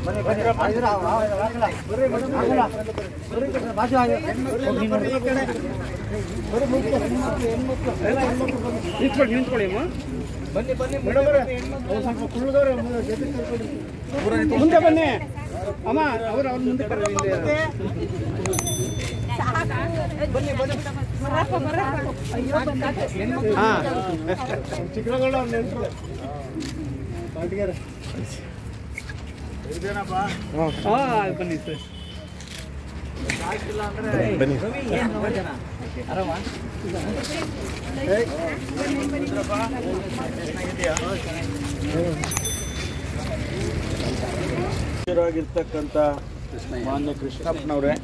ನಿಂತ್ಕೊಳ್ಳಿ ನಿಂತ್ಕೊಳ್ಳಿ ಅಮ್ಮ ಮುಂದೆ ಬನ್ನಿ ಅಮ್ಮ ಅವ್ರು ಅವ್ರ ಮುಂದೆ ಕರ್ರಿ, ಹಿಂದೆ. ಹಾ ಹಾ ಬನ್ನಿ ಸರ್ ಆಗಿರ್ತಕ್ಕಂಥ ಮಾನ್ಯ ಕೃಷ್ಣಪ್ಪನವರೇ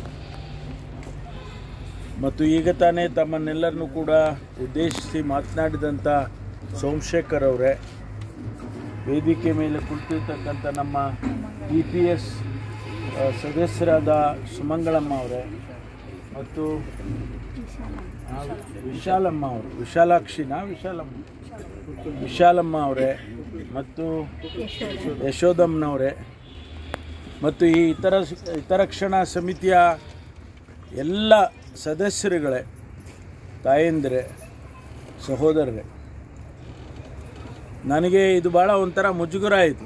ಮತ್ತು ಈಗ ತಾನೇ ತಮ್ಮನ್ನೆಲ್ಲರನ್ನೂ ಕೂಡ ಉದ್ದೇಶಿಸಿ ಮಾತನಾಡಿದಂಥ ಸೋಮಶೇಖರ್ ಅವರೇ ವೇದಿಕೆ ಮೇಲೆ ಕುಳಿತಿರ್ತಕ್ಕಂಥ ನಮ್ಮ ಇ ಪಿ ಎಸ್ ಸದಸ್ಯರಾದ ಸುಮಂಗಳಮ್ಮ ಅವರೇ ಮತ್ತು ಆ, ವಿಶಾಲಮ್ಮ ಅವರು ವಿಶಾಲಾಕ್ಷಿನ ವಿಶಾಲಮ್ಮ ವಿಶಾಲಮ್ಮ ಅವರೇ ಮತ್ತು ಯಶೋದಮ್ಮನವರೇ ಮತ್ತು ಈ ಇತರ ಹಿತರಕ್ಷಣಾ ಸಮಿತಿಯ ಎಲ್ಲ ಸದಸ್ಯರುಗಳೇ ತಾಯಂದಿರೇ ಸಹೋದರರೇ ನನಗೆ ಇದು ಭಾಳ ಒಂಥರ ಮುಜುಗರ ಆಯಿತು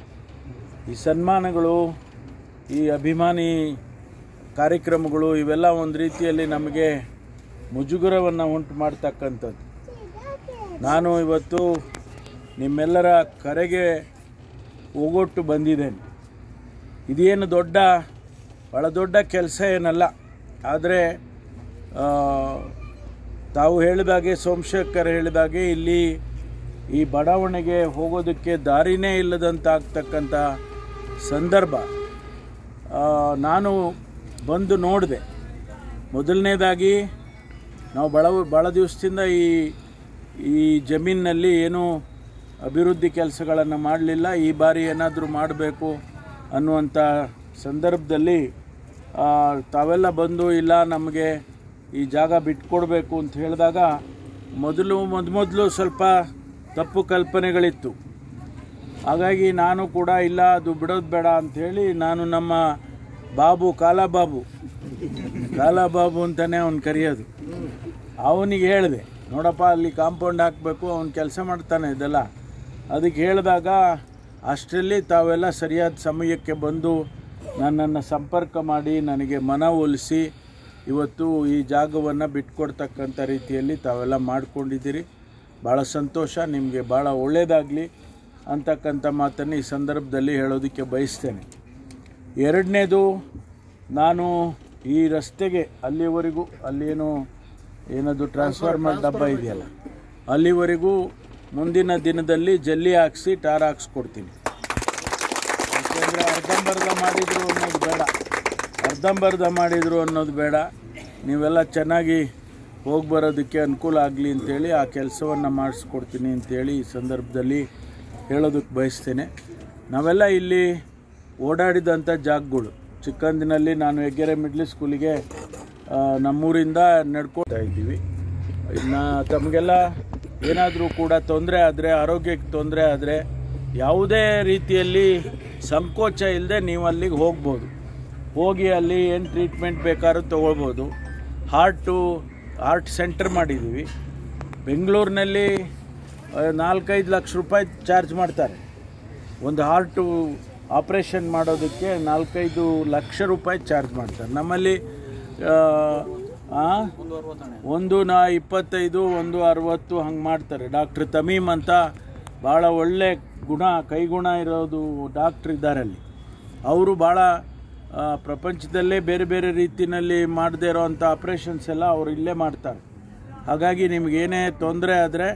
ಈ ಸನ್ಮಾನಗಳು ಈ ಅಭಿಮಾನಿ ಕಾರ್ಯಕ್ರಮಗಳು ಇವೆಲ್ಲ ಒಂದು ರೀತಿಯಲ್ಲಿ ನಮಗೆ ಮುಜುಗರವನ್ನು ಉಂಟು ಮಾಡ್ತಕ್ಕಂಥದ್ದು ನಾನು ಇವತ್ತು ನಿಮ್ಮೆಲ್ಲರ ಕರೆಗೆ ಹೋಗೊಟ್ಟು ಬಂದಿದ್ದೇನೆ ಇದೇನು ದೊಡ್ಡ ಭಾಳ ದೊಡ್ಡ ಕೆಲಸ ಏನಲ್ಲ ಆದರೆ ಆ, ತಾವು ಹೇಳಿದಾಗೆ ಸೋಮಶೇಖರ್ ಹೇಳಿದಾಗೆ ಇಲ್ಲಿ ಈ ಬಡಾವಣೆಗೆ ಹೋಗೋದಕ್ಕೆ ದಾರಿನೇ ಇಲ್ಲದಂತ ಆಗ್ತಕ್ಕಂಥ ಸಂದರ್ಭ ಆ, ನಾನು ಬಂದು ನೋಡಿದೆ ಮೊದಲನೇದಾಗಿ ನಾವು ಭಾಳ ಭಾಳ ದಿವಸದಿಂದ ಈ ಈ ಜಮೀನಿನಲ್ಲಿ ಏನೂ ಅಭಿವೃದ್ಧಿ ಕೆಲಸಗಳನ್ನು ಮಾಡಲಿಲ್ಲ ಈ ಬಾರಿ ಏನಾದರೂ ಮಾಡಬೇಕು ಅನ್ನುವಂಥ ಸಂದರ್ಭದಲ್ಲಿ ಆ, ತಾವೆಲ್ಲ ಬಂದು ಇಲ್ಲ ನಮಗೆ ಈ ಜಾಗ ಬಿಟ್ಕೊಡ್ಬೇಕು ಅಂತ ಹೇಳಿದಾಗ ಮೊದಲು ಮೊದಲು ಸ್ವಲ್ಪ ತಪ್ಪು ಕಲ್ಪನೆಗಳಿತ್ತು ಹಾಗಾಗಿ ನಾನು ಕೂಡ ಇಲ್ಲ ಅದು ಬಿಡೋದು ಬೇಡ ಅಂಥೇಳಿ ನಾನು ನಮ್ಮ ಬಾಬು ಕಾಲಾಬಾಬು ಕಾಲಾಬಾಬು ಅಂತಲೇ ಅವ್ನು ಕರೆಯೋದು ಅವನಿಗೆ ಹೇಳಿದೆ ನೋಡಪ್ಪ ಅಲ್ಲಿ ಕಾಂಪೌಂಡ್ ಹಾಕಬೇಕು ಅವ್ನು ಕೆಲಸ ಮಾಡ್ತಾನೆ ಇದೆಲ್ಲ ಅದಕ್ಕೆ ಹೇಳಿದಾಗ ಅಷ್ಟರಲ್ಲಿ ತಾವೆಲ್ಲ ಸರಿಯಾದ ಸಮಯಕ್ಕೆ ಬಂದು ನನ್ನನ್ನು ಸಂಪರ್ಕ ಮಾಡಿ ನನಗೆ ಮನವೊಲಿಸಿ ಇವತ್ತು ಈ ಜಾಗವನ್ನು ಬಿಟ್ಕೊಡ್ತಕ್ಕಂಥ ರೀತಿಯಲ್ಲಿ ತಾವೆಲ್ಲ ಮಾಡ್ಕೊಂಡಿದ್ದೀರಿ ಭಾಳ ಸಂತೋಷ ನಿಮಗೆ ಭಾಳ ಒಳ್ಳೆಯದಾಗಲಿ ಅಂತಕ್ಕಂಥ ಮಾತನ್ನು ಈ ಸಂದರ್ಭದಲ್ಲಿ ಹೇಳೋದಕ್ಕೆ ಬಯಸ್ತೇನೆ ಎರಡನೇದು ನಾನು ಈ ರಸ್ತೆಗೆ ಅಲ್ಲಿವರೆಗೂ ಅಲ್ಲೇನು ಏನದು ಟ್ರಾನ್ಸ್ಫಾರ್ಮರ್ ಡಬ್ಬ ಇದೆಯಲ್ಲ ಅಲ್ಲಿವರೆಗೂ ಮುಂದಿನ ದಿನದಲ್ಲಿ ಜಲ್ಲಿ ಹಾಕ್ಸಿ ಟಾರ್ ಹಾಕ್ಸ್ಕೊಡ್ತೀನಿ ಯಾಕೆಂದರೆ ಅರ್ಧಂಬರ್ಧ ಮಾಡಿದ್ರು ಅನ್ನೋದು ಬೇಡ ಅರ್ಧಂಬರ್ಧ ಮಾಡಿದ್ರು ಅನ್ನೋದು ಬೇಡ ನೀವೆಲ್ಲ ಚೆನ್ನಾಗಿ ಹೋಗಿ ಬರೋದಕ್ಕೆ ಅನುಕೂಲ ಆಗಲಿ ಅಂತೇಳಿ ಆ ಕೆಲಸವನ್ನು ಮಾಡಿಸ್ಕೊಡ್ತೀನಿ ಅಂತೇಳಿ ಈ ಸಂದರ್ಭದಲ್ಲಿ ಹೇಳೋದಕ್ಕೆ ಬಯಸ್ತೇನೆ ನಾವೆಲ್ಲ ಇಲ್ಲಿ ಓಡಾಡಿದಂಥ ಜಾಗಗಳು ಚಿಕ್ಕಂದಿನಲ್ಲಿ ನಾನು ಹೆಗ್ಗೆರೆ ಮಿಡ್ಲ್ ಸ್ಕೂಲಿಗೆ ಆ, ನಮ್ಮೂರಿಂದ ನಡ್ಕೊತಾ ಇದ್ದೀವಿ ಇನ್ನು ತಮಗೆಲ್ಲ ಏನಾದರೂ ಕೂಡ ತೊಂದರೆ ಆದರೆ ಆರೋಗ್ಯಕ್ಕೆ ತೊಂದರೆ ಆದರೆ ಯಾವುದೇ ರೀತಿಯಲ್ಲಿ ಸಂಕೋಚ ಇಲ್ಲದೆ ನೀವು ಅಲ್ಲಿಗೆ ಹೋಗ್ಬೋದು ಹೋಗಿ ಅಲ್ಲಿ ಏನು ಟ್ರೀಟ್ಮೆಂಟ್ ಬೇಕಾದ್ರೂ ತೊಗೊಳ್ಬೋದು ಹಾರ್ಟು ಹಾರ್ಟ್ ಸೆಂಟರ್ ಮಾಡಿದ್ದೀವಿ ಬೆಂಗಳೂರಿನಲ್ಲಿ ಆ, ನಾಲ್ಕೈದು ಲಕ್ಷ ರೂಪಾಯಿ ಚಾರ್ಜ್ ಮಾಡ್ತಾರೆ ಒಂದು ಹಾರ್ಟು ಆಪ್ರೇಷನ್ ಮಾಡೋದಕ್ಕೆ ನಾಲ್ಕೈದು ಲಕ್ಷ ರೂಪಾಯಿ ಚಾರ್ಜ್ ಮಾಡ್ತಾರೆ ನಮ್ಮಲ್ಲಿ ಆ, ಆ? ಒಂದು ನಾ ಇಪ್ಪತ್ತೈದು ಒಂದು ಅರವತ್ತು ಹಂಗೆ ಮಾಡ್ತಾರೆ ಡಾಕ್ಟ್ರ್ ತಮೀಮ್ ಅಂತ ಭಾಳ ಒಳ್ಳೆ ಗುಣ ಕೈಗುಣ ಇರೋದು ಡಾಕ್ಟ್ರ್ ಇದ್ದಾರೆ ಅಲ್ಲಿ ಅವರು ಭಾಳ ಆ, ಪ್ರಪಂಚದಲ್ಲೇ ಬೇರೆ ಬೇರೆ ರೀತಿಯಲ್ಲಿ ಮಾಡದೇ ಇರೋವಂಥ ಆಪ್ರೇಷನ್ಸ್ ಎಲ್ಲ ಅವರು ಇಲ್ಲೇ ಮಾಡ್ತಾರೆ ಹಾಗಾಗಿ ನಿಮಗೇನೇ ತೊಂದರೆ ಆದರೆ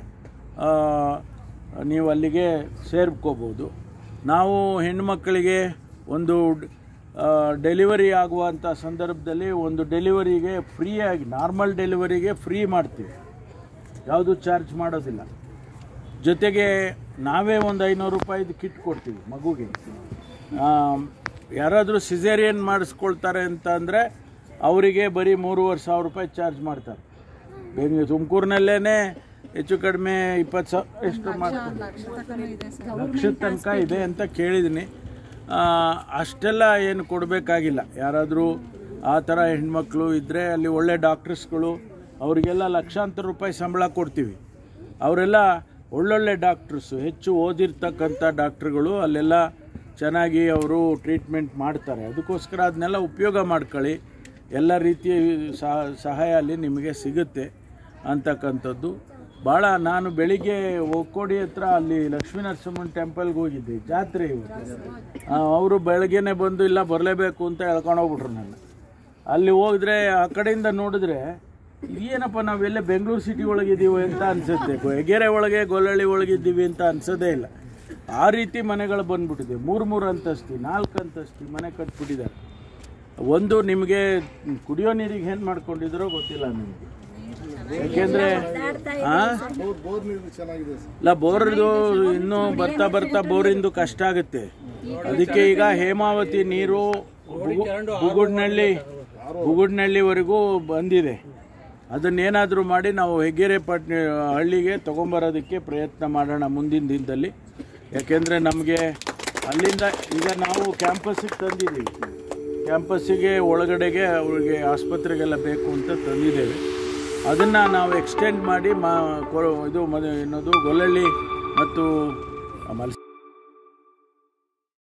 ನೀವು ಅಲ್ಲಿಗೆ ಸೇರ್ಕೋಬೋದು ನಾವು ಹೆಣ್ಮಕ್ಕಳಿಗೆ ಒಂದು ಡೆಲಿವರಿ ಆಗುವಂಥ ಸಂದರ್ಭದಲ್ಲಿ ಒಂದು ಡೆಲಿವರಿಗೆ ಫ್ರೀಯಾಗಿ ನಾರ್ಮಲ್ ಡೆಲಿವರಿಗೆ ಫ್ರೀ ಮಾಡ್ತೀವಿ ಯಾವುದು ಚಾರ್ಜ್ ಮಾಡೋದಿಲ್ಲ ಜೊತೆಗೆ ನಾವೇ ಒಂದು ಐನೂರು ರೂಪಾಯಿದು ಕಿಟ್ ಕೊಡ್ತೀವಿ ಮಗುಗೆ ಆಮ್, ಯಾರಾದರೂ ಸಿಸೇರಿಯನ್ ಮಾಡಿಸ್ಕೊಳ್ತಾರೆ ಅಂತ ಅಂದರೆ ಅವರಿಗೆ ಬರೀ ಮೂರುವರೆ ಸಾವಿರ ರೂಪಾಯಿ ಚಾರ್ಜ್ ಮಾಡ್ತಾರೆ ಬೆಂಗಳೂರು ತುಮಕೂರಿನಲ್ಲೇ ಹೆಚ್ಚು ಕಡಿಮೆ ಇಪ್ಪತ್ತು ಸಾವಿರ ಎಷ್ಟು ಮಾಡ್ತಾರೆ ಲಕ್ಷದ ತನಕ ಇದೆ ಅಂತ ಕೇಳಿದ್ದೀನಿ ಆ, ಅಷ್ಟೆಲ್ಲ ಏನು ಕೊಡಬೇಕಾಗಿಲ್ಲ ಯಾರಾದರೂ ಆ ಥರ ಹೆಣ್ಮಕ್ಳು ಇದ್ದರೆ ಅಲ್ಲಿ ಒಳ್ಳೆ ಡಾಕ್ಟರ್ಸ್ಗಳು ಅವರಿಗೆಲ್ಲ ಲಕ್ಷಾಂತರ ರೂಪಾಯಿ ಸಂಬಳ ಕೊಡ್ತೀವಿ ಅವರೆಲ್ಲ ಒಳ್ಳೊಳ್ಳೆ ಡಾಕ್ಟ್ರಸ್ಸು ಹೆಚ್ಚು ಓದಿರ್ತಕ್ಕಂಥ ಡಾಕ್ಟ್ರುಗಳು ಅಲ್ಲೆಲ್ಲ ಚೆನ್ನಾಗಿ ಅವರು ಟ್ರೀಟ್ಮೆಂಟ್ ಮಾಡ್ತಾರೆ ಅದಕ್ಕೋಸ್ಕರ ಅದನ್ನೆಲ್ಲ ಉಪಯೋಗ ಮಾಡ್ಕೊಳ್ಳಿ ಎಲ್ಲ ರೀತಿಯ ಸಹ- ಸಹಾಯ ಅಲ್ಲಿ ನಿಮಗೆ ಸಿಗುತ್ತೆ ಅಂತಕ್ಕಂಥದ್ದು ಭಾಳ ನಾನು ಬೆಳಿಗ್ಗೆ ಒಕ್ಕೋಡಿ ಹತ್ರ ಅಲ್ಲಿ ಲಕ್ಷ್ಮೀ ನರಸಿಂಹನ ಟೆಂಪಲ್ಗೆ ಹೋಗಿದ್ದೆ ಜಾತ್ರೆ ಇವತ್ತು ಅವರು ಬೆಳಗ್ಗೆನೆ ಬಂದು ಇಲ್ಲ ಬರಲೇಬೇಕು ಅಂತ ಹೇಳ್ಕೊಂಡು ಹೋಗ್ಬಿಟ್ರು ನನ್ನ ಅಲ್ಲಿ ಹೋಗಿದ್ರೆ ಆ ಕಡೆಯಿಂದ ನೋಡಿದ್ರೆ ಏನಪ್ಪ ನಾವೆಲ್ಲ ಬೆಂಗಳೂರು ಸಿಟಿ ಒಳಗಿದ್ದೀವಿ ಅಂತ ಅನ್ಸುತ್ತೆ ಹೆಗೆರೆ ಒಳಗೆ ಗೊಲ್ಲಳ್ಳಿ ಒಳಗಿದ್ದೀವಿ ಅಂತ ಅನ್ಸೋದೇ ಇಲ್ಲ ಆ ರೀತಿ ಮನೆಗಳು ಬಂದ್ಬಿಟ್ಟಿದೆ ಮೂರು ಮೂರು ಅಂತಸ್ತಿ ನಾಲ್ಕು ಅಂತಸ್ತಿ ಮನೆ ಕಟ್ಬಿಟ್ಟಿದ್ದಾರೆ ಒಂದು ನಿಮಗೆ ಕುಡಿಯೋ ನೀರಿಗೆ ಏನು ಮಾಡ್ಕೊಂಡಿದ್ರೋ ಗೊತ್ತಿಲ್ಲ ನಿಮಗೆ ಯಾಕೆಂದ್ರೆ ಆ ಇಲ್ಲ ಬೋರ್ದು ಇನ್ನೂ ಬರ್ತಾ ಬರ್ತಾ ಬೋರಿಂದು ಕಷ್ಟ ಆಗುತ್ತೆ ಅದಕ್ಕೆ ಈಗ ಹೇಮಾವತಿ ನೀರು ಬುಗು- ಬುಗುಡ್ನಳ್ಳಿ ಬುಗುಡ್ನಳ್ಳಿವರೆಗೂ ಬಂದಿದೆ ಅದನ್ನೇನಾದರೂ ಮಾಡಿ ನಾವು ಹೆಗ್ಗೆರೆ ಪಟ್ನ ಹಳ್ಳಿಗೆ ತೊಗೊಂಬರೋದಕ್ಕೆ ಪ್ರಯತ್ನ ಮಾಡೋಣ ಮುಂದಿನ ದಿನದಲ್ಲಿ ಯಾಕೆಂದರೆ ನಮಗೆ ಅಲ್ಲಿಂದ ಈಗ ನಾವು ಕ್ಯಾಂಪಸ್ಸಿಗೆ ತಂದಿದ್ದೀವಿ ಕ್ಯಾಂಪಸ್ಸಿಗೆ ಒಳಗಡೆಗೆ ಅವ್ರಿಗೆ ಆಸ್ಪತ್ರೆಗೆಲ್ಲ ಬೇಕು ಅಂತ ತಂದಿದ್ದೇವೆ ಅದನ್ನು ನಾವು ಎಕ್ಸ್ಟೆಂಡ್ ಮಾಡಿ ಮಾ ಕೊ- ಇದು ಮದ ಏನದು ಗೊಲ್ಲಳ್ಳಿ ಮತ್ತು ಮಲ್ಸ